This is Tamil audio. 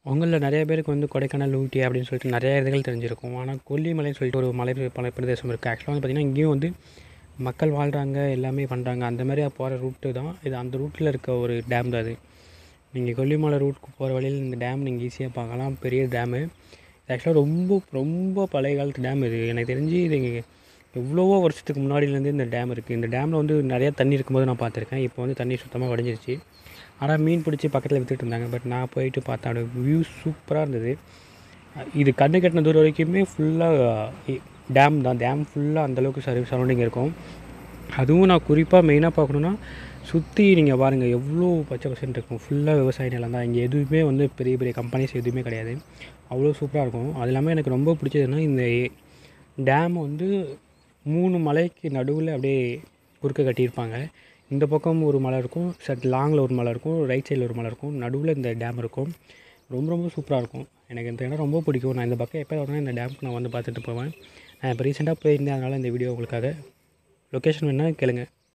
உங்களில் நிறைய பேருக்கு வந்து கொடைக்கானல் ஊட்டி அப்படின்னு சொல்லிட்டு நிறைய இதுகள் தெரிஞ்சிருக்கும் ஆனால் கொல்லிமலைன்னு சொல்லிட்டு ஒரு மலை மலை பிரதேசம் இருக்குது ஆக்சுவலாக வந்து பார்த்திங்கன்னா இங்கேயும் வந்து மக்கள் வாழ்கிறாங்க எல்லாமே பண்ணுறாங்க அந்த மாதிரி போகிற ரூட்டு தான் இது அந்த ரூட்டில் இருக்க ஒரு டேம் தான் அது நீங்கள் கொல்லிமலை ரூட்டுக்கு போகிற வழியில் இந்த டேம் நீங்கள் ஈஸியாக பார்க்கலாம் பெரிய டேமு ஆக்சுவலாக ரொம்ப ரொம்ப பழைய காலத்து டேம் இது எனக்கு தெரிஞ்சு இது எவ்வளவோ வருஷத்துக்கு முன்னாடியிலேருந்து இந்த டேம் இருக்குது இந்த டேமில் வந்து நிறையா தண்ணி இருக்கும்போது நான் பார்த்துருக்கேன் இப்போ வந்து தண்ணி சுத்தமாக வடிஞ்சிருச்சு ஆனால் மீன் பிடிச்சி பக்கத்தில் விற்றுட்டு இருந்தாங்க பட் நான் போயிட்டு பார்த்தேன் அதோட வியூ சூப்பராக இருந்தது இது கண்ணு கட்டின தூரம் வரைக்குமே ஃபுல்லாக டேம் தான் டேம் ஃபுல்லாக அந்தளவுக்கு சரி சரௌண்டிங் இருக்கும் அதுவும் நான் குறிப்பாக மெயினாக பார்க்கணுன்னா சுற்றி நீங்கள் பாருங்கள் எவ்வளோ பச்சை பசன்னு இருக்கும் ஃபுல்லாக விவசாய நிலம் தான் இங்கே எதுவுமே வந்து பெரிய பெரிய கம்பெனிஸ் எதுவுமே கிடையாது அவ்வளோ சூப்பராக இருக்கும் அது இல்லாமல் எனக்கு ரொம்ப பிடிச்சதுன்னா இந்த டேம் வந்து மூணு மலைக்கு நடுவில் அப்படியே குறுக்க கட்டியிருப்பாங்க இந்த பக்கம் ஒரு மலை இருக்கும் சட் லாங்கில் ஒரு மலை இருக்கும் ரைட் சைடில் ஒரு மலை இருக்கும் நடுவில் இந்த டேம் இருக்கும் ரொம்ப ரொம்ப சூப்பராக இருக்கும் எனக்கு இந்த இடம் ரொம்ப பிடிக்கும் நான் இந்த பக்கம் எப்போ வரணும் இந்த டேமுக்கு நான் வந்து பார்த்துட்டு போவேன் நான் இப்போ ரீசெண்டாக போயிருந்தேன் அதனால் இந்த வீடியோ உங்களுக்காக லொக்கேஷன் வேணால் கேளுங்க